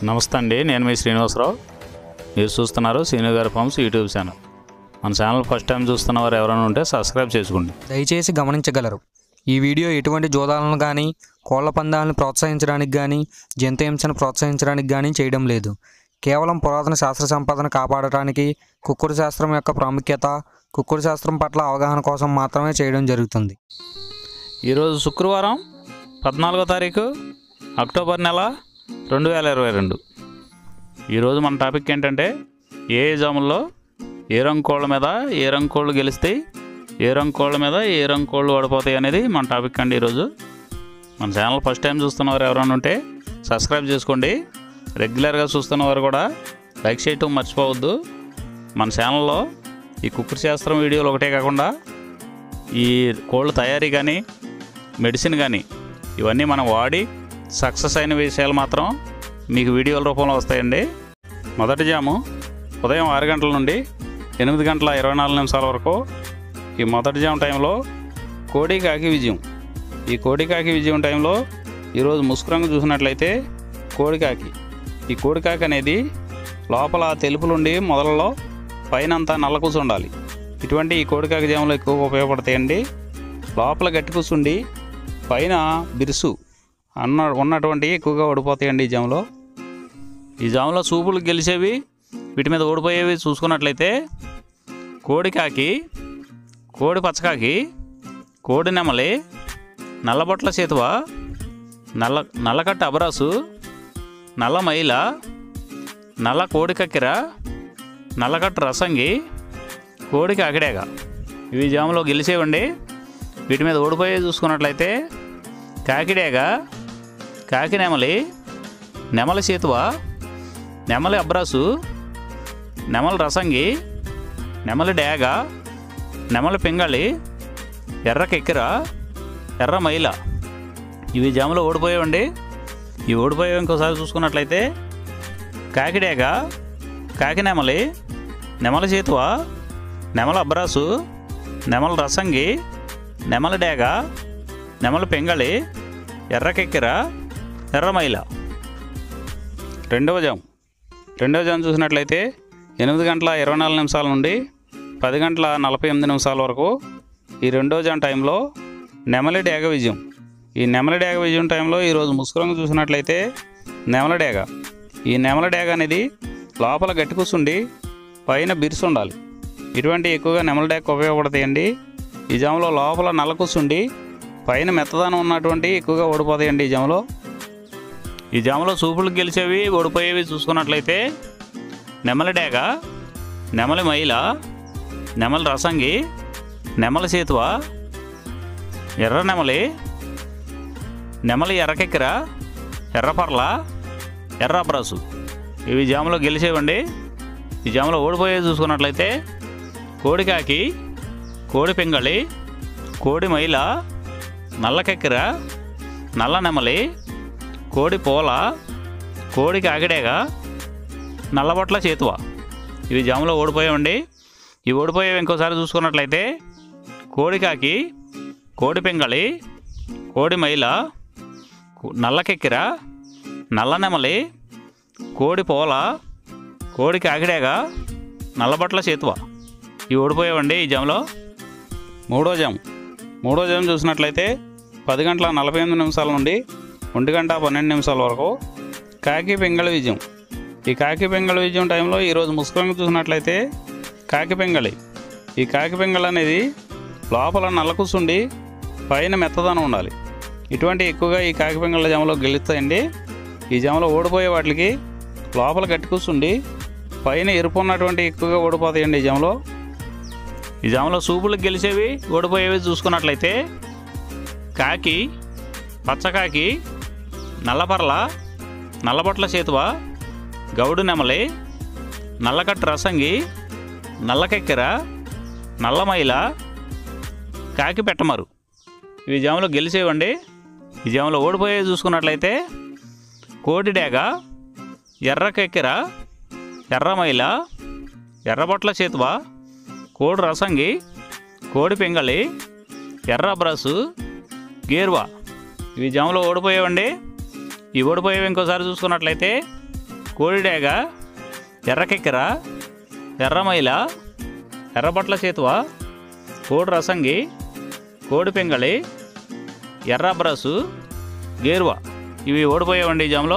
నమస్తే అండి నేను మీ శ్రీనివాసరావు మీరు చూస్తున్నారు శ్రీను గారి ఫార్మ్స్ యూట్యూబ్ ఛానల్ మన ఛానల్ ఫస్ట్ టైం చూస్తున్న వారు ఎవరైనా ఉంటే సబ్స్క్రైబ్ చేసుకోండి దయచేసి గమనించగలరు ఈ వీడియో ఎటువంటి జోదాలను కానీ కోళ్ల పందాలను ప్రోత్సహించడానికి కానీ జంతు హింసను ప్రోత్సహించడానికి కానీ చేయడం లేదు కేవలం పురాతన శాస్త్ర సంపదను కాపాడటానికి కుక్కుడు శాస్త్రం యొక్క ప్రాముఖ్యత కుక్కుడు శాస్త్రం పట్ల అవగాహన కోసం మాత్రమే చేయడం జరుగుతుంది ఈరోజు శుక్రవారం పద్నాలుగో తారీఖు అక్టోబర్ నెల రెండు వేల ఇరవై రెండు ఈరోజు మన టాపిక్ ఏంటంటే ఏ జాముల్లో ఏ రంగు కోళ్ళ మీద ఏ రంగు కోళ్ళు గెలుస్తాయి ఏ రంగు కోళ్ళ మీద ఏ రంగు కోళ్ళు ఓడిపోతాయి అనేది మన టాపిక్ అండి ఈరోజు మన ఛానల్ ఫస్ట్ టైం చూస్తున్నవారు ఎవరైనా ఉంటే సబ్స్క్రైబ్ చేసుకోండి రెగ్యులర్గా చూస్తున్నవారు కూడా లైక్ చేయటం మర్చిపోవద్దు మన ఛానల్లో ఈ కుక్కర్ శాస్త్రం వీడియోలు ఒకటే కాకుండా ఈ కోళ్ళ తయారీ కానీ మెడిసిన్ కానీ ఇవన్నీ మనం వాడి సక్సెస్ అయిన విషయాలు మాత్రం మీకు వీడియోల రూపంలో వస్తాయండి మొదటి జాము ఉదయం ఆరు గంటల నుండి ఎనిమిది గంటల ఇరవై నాలుగు నిమిషాల వరకు ఈ మొదటి జాము టైంలో కోడి కాకి విజయం ఈ కోడి కాకి విజయం టైంలో ఈరోజు ముసుగు రంగు చూసినట్లయితే కోడి కాకి ఈ కోడి కాకి అనేది లోపల తెలుపులుండి మొదలలో పైన అంతా నల్ల కూసు ఉండాలి ఇటువంటి ఈ కోడి కాకి జాములు ఎక్కువగా ఉపయోగపడతాయండి లోపల గట్టి కూసుండి పైన బిరుసు అన్న ఉన్నటువంటి ఎక్కువగా ఓడిపోతాయండి ఈ జాములో ఈ జాములో సూపులు గెలిచేవి వీటి మీద ఓడిపోయేవి చూసుకున్నట్లయితే కోడి కాకి కోడి పచ్చకాకి కోడి నెమలి నల్లబొట్ల చేతువ నల్ల నల్లకట్ట అబరాసు నల్ల మైల నల్ల కోడి కక్కెర నల్లకట్ట రసంగి కోడి కాకిడేగ ఇవి జాములో గెలిచేవండి వీటి మీద ఓడిపోయే చూసుకున్నట్లయితే కాకిడేగ కాకి నెమలి నెమలి సీతువ నెమలి అబ్రాసు నెమలి రసంగి నెమలి డేగ నెమలి పింగళి ఎర్ర కెక్కిర ఎర్ర మైల ఇవి జాములో ఓడిపోయావండి ఇవి ఓడిపోయావు ఇంకోసారి చూసుకున్నట్లయితే కాకిడేగ కాకి నెమలి నెమలి చేతువ నెమల అబ్రాసు నెమల రసంగి నెమల డేగ నెమల పెంగళి ఎర్రకెక్కిర ఎర్రమైల రెండవ జాము రెండవ జాము చూసినట్లయితే ఎనిమిది గంటల ఇరవై నాలుగు నిమిషాల నుండి పది గంటల నలభై ఎనిమిది నిమిషాల వరకు ఈ రెండవ జాము టైంలో నెమలి డేగ విజయం ఈ నెమలి డేగ విజయం టైంలో ఈరోజు ముసుగురంగు చూసినట్లయితే నెమల డేగ ఈ నెమల డేగ అనేది లోపల గట్టి కూర్చుండి పైన బిరుసు ఉండాలి ఇటువంటి ఎక్కువగా నెమల డేగ ఉపయోగపడతాయండి ఈ జాములో లోపల నల్ల కూర్చుండి పైన మెత్తదనం ఉన్నటువంటి ఎక్కువగా ఓడిపోతాయండి ఈ జాములో ఈ జాములో సూపులు గెలిచేవి ఓడిపోయేవి చూసుకున్నట్లయితే నెమలి డేగ నెమలి మైల నెమలి రసంగి నెమలి సేతువ ఎర్ర నెమలి నెమలి ఎర్రకెక్కిర ఎర్రపర్ల ఎర్ర అబ్రాసు ఇవి జాములో గెలిచేవండి ఈ జాములో ఓడిపోయేవి చూసుకున్నట్లయితే కోడికాకి కోడి పింగళి కోడి మైల నల్లకెక్కిర నల్ల నెమలి కోడి పూల కోడి కాకిడేగ నల్లబొట్ల చేతువ ఇవి జాములో ఓడిపోయామండి ఇవి ఓడిపోయేవి ఇంకోసారి చూసుకున్నట్లయితే కోడికాకి కోడి పింగళి కోడి మైల కు- నల్లకెక్కిర నల్ల నెమలి కోడి పూల కోడి కాకిడేగ నల్లబొట్ల చేతువ ఇవి ఓడిపోయావండి ఈ జాములో మూడో జాము మూడో జాము చూసినట్లయితే పది గంటల నలభై ఎనిమిది నిమిషాల నుండి ఒంటి గంట పన్నెండు నిమిషాల వరకు కాకి పెంగళ విజయం ఈ కాకి పెంగళ విజయం టైంలో ఈరోజు ముసుగురంగు చూసినట్లయితే కాకి పెంగళి ఈ కాకి పెంగళ అనేది లోపల నల్ల కూసుండి పైన మెత్తదనం ఉండాలి ఇటువంటి ఎక్కువగా ఈ కాకి పెంగళ జామలో గెలుస్తాయండి ఈ జామలో ఓడిపోయే వాటికి లోపల గట్టి కూర్చుండి పైన ఎరుపు ఉన్నటువంటి ఎక్కువగా ఓడిపోతాయండి ఈ జామలో ఈ జామలో సూపులు గెలిచేవి ఓడిపోయేవి చూసుకున్నట్లయితే కాకి పచ్చకాకి నల్లపర్ల నల్లబొట్ల చేతువ గౌడు నెమలి నల్లకట్టు రసంగి నల్లకెక్కెర నల్లమైల కాకి పెట్టమరు ఇవి జాములో గెలిచేవండి ఈ జాములో ఓడిపోయేవి చూసుకున్నట్లయితే కోడి డేగ ఎర్రకెక్కెర ఎర్రమైల ఎర్రబొట్ల చేతువ కోడి రసంగి కోడి పింగళి ఎర్ర బ్రసు గేర్వా ఇవి జాములో ఓడిపోయేవండి ఈ ఓడిపోయేవి ఇంకోసారి చూసుకున్నట్లయితే కోడిడేగ ఎర్రకెక్కెర ఎర్రమైల ఎర్రబట్ల చేతువ కోడి రసంగి కోడి పింగళి ఎర్ర బ్రసు గేరువా ఇవి ఓడిపోయావండి ఈ జామ్లో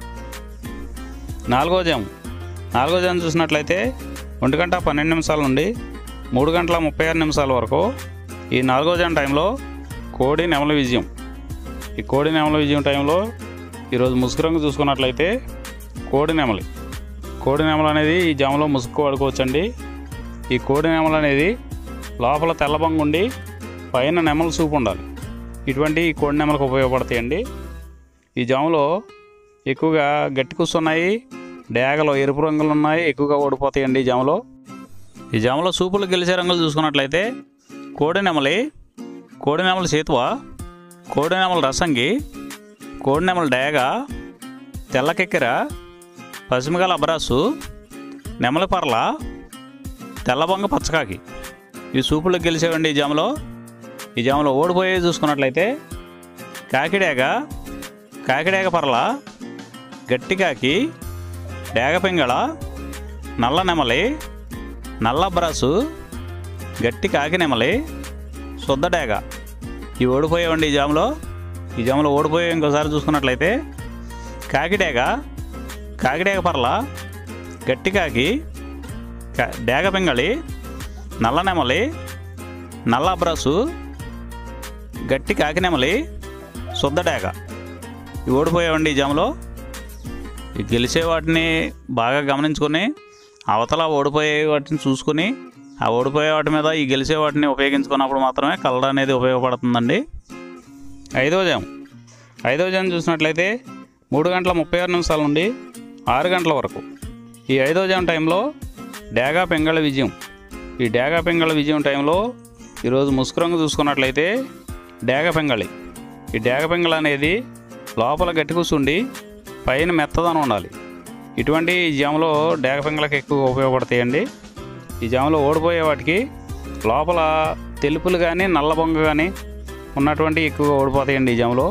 నాలుగో జాము నాలుగో జాము చూసినట్లయితే ఒంటి గంట పన్నెండు నిమిషాల నుండి మూడు గంటల ముప్పై ఆరు నిమిషాల వరకు ఈ నాలుగో జాము టైంలో కోడి నెమల విజయం ఈ కోడి నెమల విజయం టైంలో ఈరోజు ముసుగు రంగు చూసుకున్నట్లయితే కోడి నెమలి కోడి నెమలు అనేది ఈ జాములో ముసుగు వాడుకోవచ్చండి ఈ కోడి నెమలు అనేది లోపల తెల్లబంగు ఉండి పైన నెమల సూపు ఉండాలి ఇటువంటి ఈ కోడి నెమలకు ఉపయోగపడతాయండి ఈ జాములో ఎక్కువగా గట్టి కూస్తున్నాయి డేగలు ఎరుపు రంగులు ఉన్నాయి ఎక్కువగా ఓడిపోతాయండి ఈ జాములో ఈ జాములో సూపులు గెలిచే రంగులు చూసుకున్నట్లయితే కోడి నెమలి కోడి నెమల సేతువ కోడి నెమల రసంగి కోడి నెమల డేగ తెల్లకెక్కెర పసిమిగల అబరాసు నెమలి పర్ల తెల్లబొంగ పచ్చకాకి ఈ సూపులకు గెలిచేవండి ఈ జాములో ఈ జాములో ఓడిపోయే చూసుకున్నట్లయితే కాకిడేగ కాకిడేగ పర్ల గట్టి కాకి డేగ పింగళ నల్ల నెమలి నల్ల బ్రాసు గట్టి కాకి నెమలి శుద్ధ డేగ ఇవి ఓడిపోయావండి ఈ జాములో ఈ జాములో ఓడిపోయే ఇంకోసారి చూసుకున్నట్లయితే కాకిడేగ కాకిడేగ పర్ల గట్టి కాకి కా- డేగ పింగళి నల్ల నెమలి నల్ల బ్రసు గట్టి కాకి నెమలి శుద్ధ డేగ ఇవి ఓడిపోయావండి ఈ జాములో ఈ గెలిచే వాటిని బాగా గమనించుకొని అవతల ఓడిపోయే వాటిని చూసుకొని ఆ ఓడిపోయే వాటి మీద ఈ గెలిచే వాటిని ఉపయోగించుకున్నప్పుడు మాత్రమే కలర్ అనేది ఉపయోగపడుతుందండి ఐదవ జాము ఐదవ జాము చూసినట్లయితే మూడు గంటల ముప్పై ఆరు నిమిషాల నుండి ఆరు గంటల వరకు ఈ ఐదవ జాము టైంలో డేగా పెంగళ విజయం ఈ డేగా పెంగళ విజయం టైంలో ఈరోజు ముసుగు రంగు చూసుకున్నట్లయితే డేగ పెంగళి ఈ డేగ పెంగళ అనేది లోపల గట్టి కూర్చుండి పైన మెత్తదనం ఉండాలి ఇటువంటి ఈ జాములో డేగ పెంగళకి ఎక్కువ ఉపయోగపడతాయండి ఈ జాములో ఓడిపోయే వాటికి లోపల తెలుపులు కానీ నల్ల బొంగ కానీ ఉన్నటువంటి ఎక్కువగా ఓడిపోతాయండి ఈ జాములో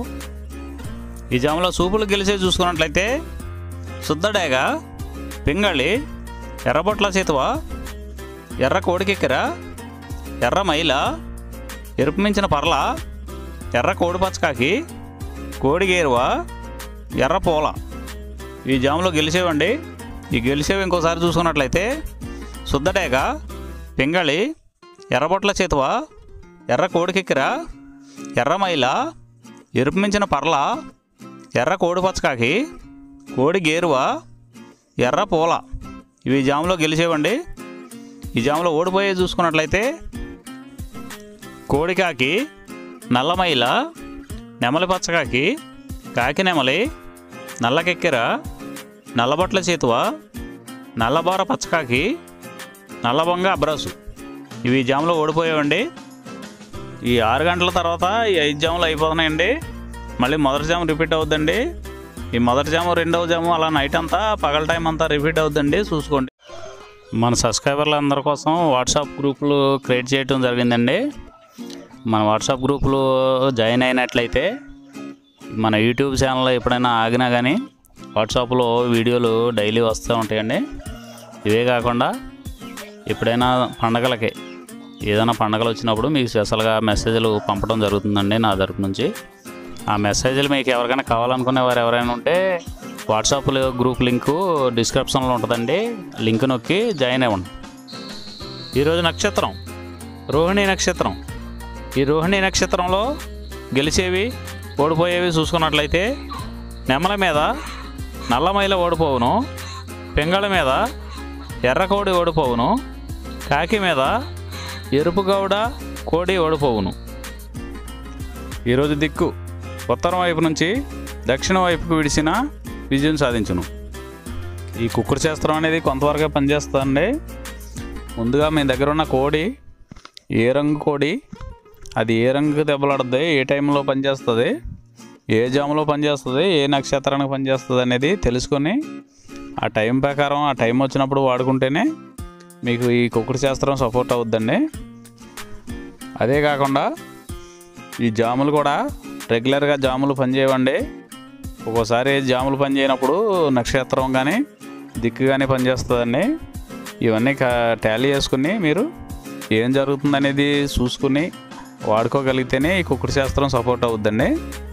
ఈ జాములో సూపులు గెలిచే చూసుకున్నట్లయితే శుద్ధడేగ పింగళి ఎర్రబొట్ల చేతువ ఎర్ర కోడికెక్కెర ఎర్ర మైల ఎరుపు మించిన పర్ల ఎర్ర కోడి పచ్చకాకి కోడి గేరువ ఎర్ర పూల ఈ జాములో గెలిచేవండి ఈ గెలిచేవి ఇంకోసారి చూసుకున్నట్లయితే శుద్ధడేగ పింగళి ఎర్రబొట్ల చేతువ ఎర్ర కోడికెక్కెర ఎర్ర మైల ఎరుపు మించిన పర్ల ఎర్ర కోడి పచ్చకాకి కోడి గేరువ ఎర్ర పూల ఇవి ఈ జాములో గెలిచేవండి ఈ జాములో ఓడిపోయే చూసుకున్నట్లయితే కోడికాకి నల్లమైల నెమలి పచ్చకాకి కాకి నెమలి నల్లకెక్కెర నల్లబొట్ల చేతువ నల్లబోర పచ్చకాకి నల్లబొంగ అబ్రాసు ఇవి ఈ జాములో ఓడిపోయావండి ఈ ఆరు గంటల తర్వాత ఈ ఐదు జాములు అయిపోతున్నాయండి మళ్ళీ మొదటి జాము రిపీట్ అవుద్దండి ఈ మొదటి జాము రెండవ జాము అలా నైట్ అంతా పగల టైం అంతా రిపీట్ అవుద్దండి చూసుకోండి మన సబ్స్క్రైబర్ల అందరి కోసం వాట్సాప్ గ్రూపులు క్రియేట్ చేయడం జరిగిందండి మన వాట్సాప్ గ్రూపులు జాయిన్ అయినట్లయితే మన యూట్యూబ్ ఛానల్ ఎప్పుడైనా ఆగినా కానీ వాట్సాప్లో వీడియోలు డైలీ వస్తూ ఉంటాయండి ఇవే కాకుండా ఎప్పుడైనా పండగలకి ఏదైనా పండగలు వచ్చినప్పుడు మీకు స్పెషల్గా మెసేజ్లు పంపడం జరుగుతుందండి నా తరపు నుంచి ఆ మెసేజ్లు మీకు ఎవరికైనా కావాలనుకునే వారు ఎవరైనా ఉంటే వాట్సాప్ గ్రూప్ లింకు డిస్క్రిప్షన్లో ఉంటుందండి లింక్ నొక్కి జాయిన్ అవ్వండి ఈరోజు నక్షత్రం రోహిణి నక్షత్రం ఈ రోహిణి నక్షత్రంలో గెలిచేవి ఓడిపోయేవి చూసుకున్నట్లయితే నెమల మీద నల్లమైల ఓడిపోవును పెంగళ మీద ఎర్రకోడి ఓడిపోవును కాకి మీద ఎరుపు గౌడ కోడి ఓడిపోవును ఈరోజు దిక్కు ఉత్తరం వైపు నుంచి దక్షిణ వైపుకు విడిసిన విజయం సాధించును ఈ కుక్కుడు శాస్త్రం అనేది కొంతవరకే పనిచేస్తుందండి ముందుగా మీ దగ్గర ఉన్న కోడి ఏ రంగు కోడి అది ఏ రంగు దెబ్బలాడుతుంది ఏ టైంలో పనిచేస్తుంది ఏ జాములో పనిచేస్తుంది ఏ నక్షత్రానికి పనిచేస్తుంది అనేది తెలుసుకొని ఆ టైం ప్రకారం ఆ టైం వచ్చినప్పుడు వాడుకుంటేనే మీకు ఈ కుక్కుడు శాస్త్రం సపోర్ట్ అవుద్దండి అదే కాకుండా ఈ జాములు కూడా రెగ్యులర్గా జాములు పనిచేయవండి ఒక్కోసారి జాములు పనిచేయనప్పుడు నక్షత్రం కానీ దిక్కుగానే పనిచేస్తుందండి ఇవన్నీ టాలీ చేసుకుని మీరు ఏం జరుగుతుందనేది చూసుకుని వాడుకోగలిగితేనే ఈ కుక్కుడు శాస్త్రం సపోర్ట్ అవుద్దండి